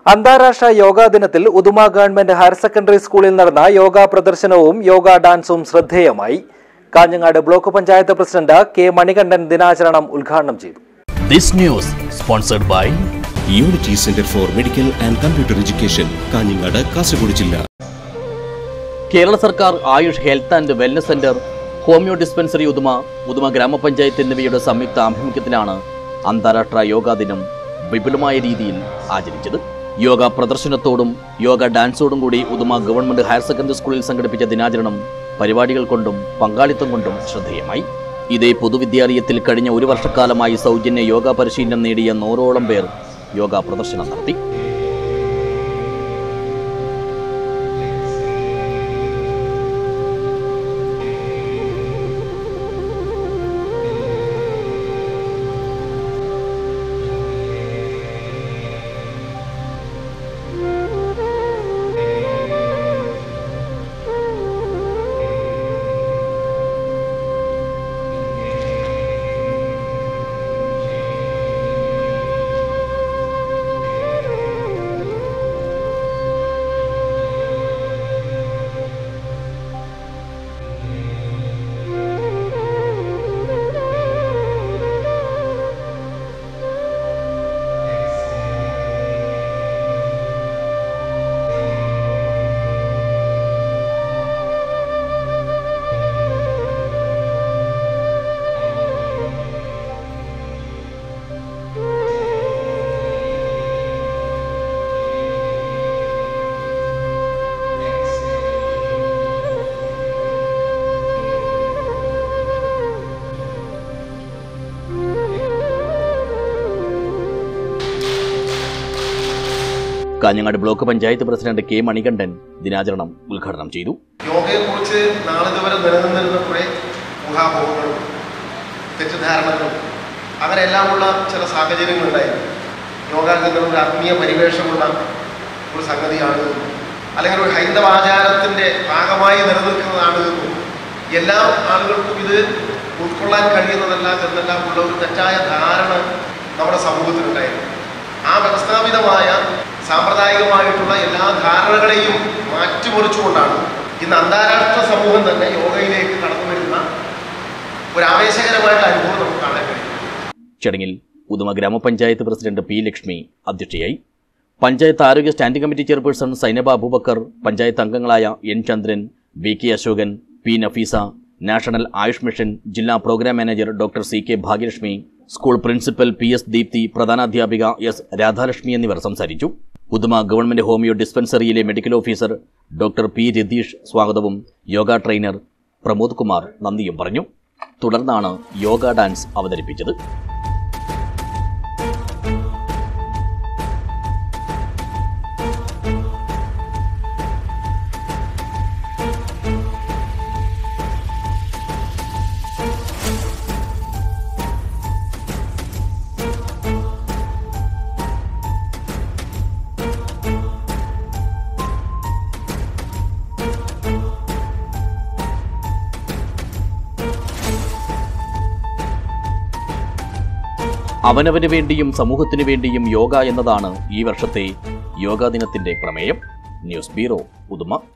അന്താരാഷ്ട്ര യോഗാ ദിനത്തിൽ Uduma government higher secondary സ്കൂളിൽ നടന്ന യോഗാ പ്രദർശനവും യോഗ ഡാൻസും ശ്രദ്ധേയമായി Kanhangad block panchayat president K Manikandan ദിനാചരണം ഉദ്ഘാടനം ചെയ്തു This news sponsored by unity centre for medical and computer education Kanhangad Kasaragod ജില്ല കേരള സർക്കാർ Ayush health and wellness centre homeo dispensary Uduma Uduma ഗ്രാമപഞ്ചായത്ത് എന്നിവയുടെ സംയുക്ത ആഭിമുഖ്യത്തിലാണ് അന്താരാഷ്ട്ര യോഗാ ദിനം വിപുലമായ രീതിയിൽ ആചരിച്ചത് യോഗ പ്രദർശനത്തോടും യോഗ ഡാൻസോടും കൂടി ഉദുമ ഗവൺമെന്റ് ഹയർ സെക്കൻഡറി സ്കൂളിൽ സംഘടിപ്പിച്ച ദിനാചരണം പരിപാടികൾ കൊണ്ടും പങ്കാളിത്തം കൊണ്ടും ശ്രദ്ധേയമായി ഇതേ പൊതുവിദ്യാലയത്തിൽ കഴിഞ്ഞ ഒരു വർഷക്കാലമായി സൗജന്യ യോഗ പരിശീലനം നേടിയ നൂറോളം പേർ യോഗ പ്രദർശനം നടത്തി Kanhangad block panchayat president K Manikandan ദിനാചരണം ഉദ്ഘാടനം ചെയ്തു യോഗയെക്കുറിച്ച് നാളിതുവരെ നിലനിന്നിരുന്ന കുറേ ഊഹാപോഹങ്ങളും തെറ്റിദ്ധാരണകളും അങ്ങനെയെല്ലാമുള്ള ചില സാഹചര്യങ്ങളുണ്ടായിരുന്നു യോഗ എന്നത് ഒരു ആത്മീയ പരിവേഷമുള്ള ഒരു സംഗതിയാണ് എന്നും അല്ലെങ്കിൽ ഒരു ഹൈന്ദവ ആചാരത്തിൻ്റെ ഭാഗമായി നിലനിൽക്കുന്നതാണ് എന്നും എല്ലാ ആളുകൾക്കും ഇത് ഉൾക്കൊള്ളാൻ കഴിയുന്നതല്ല എന്നെല്ലാം ഉള്ള ഒരു തെറ്റായ ധാരണ നമ്മുടെ സമൂഹത്തിലുണ്ടായിരുന്നു ആ വ്യവസ്ഥാപിതമായ സാമ്പ്രദായികമായിട്ടുള്ള എല്ലാ ധാരണകളെയും മാറ്റിമറിച്ചുകൊണ്ടാണ് ഇന്ന് അന്താരാഷ്ട്ര സമൂഹം തന്നെ യോഗയിലേക്ക് കടന്നു വരുന്ന ഒരു ആവേശകരമായിട്ടുള്ള അനുഭവം നമുക്ക് കാണാൻ കഴിയും ചടങ്ങിൽ ഉദുമ ഗ്രാമപഞ്ചായത്ത് പ്രസിഡന്റ് പി ലക്ഷ്മി അധ്യക്ഷയായി പഞ്ചായത്ത് ആരോഗ്യ standing committee chairperson Zainaba Aboobacker panchayat അംഗങ്ങളായ N Chandran V K Ashokan P Nafeesa national Ayush mission ജില്ലാ programme manager doctor C K Bhagyalakshmi school principal P S Deepthi പ്രധാനാധ്യാപിക എസ് രാധാലക്ഷ്മി എന്നിവർ സംസാരിച്ചു ഉദുമ ഗവൺമെന്റ് ഹോമിയോ ഡിസ്പെൻസറിയിലെ medical officer doctor P Ratheesh സ്വാഗതവും യോഗ ട്രെയിനർ പ്രമോദ് കുമാർ നന്ദിയും പറഞ്ഞു തുടർന്നാണ് യോഗ ഡാൻസ് അവതരിപ്പിച്ചത് അവനവന് വേണ്ടിയും സമൂഹത്തിനു വേണ്ടിയും യോഗ എന്നതാണ് ഈ വർഷത്തെ യോഗാ ദിനത്തിന്റെ പ്രമേയം ന്യൂസ് ബ്യൂറോ ഉദുമ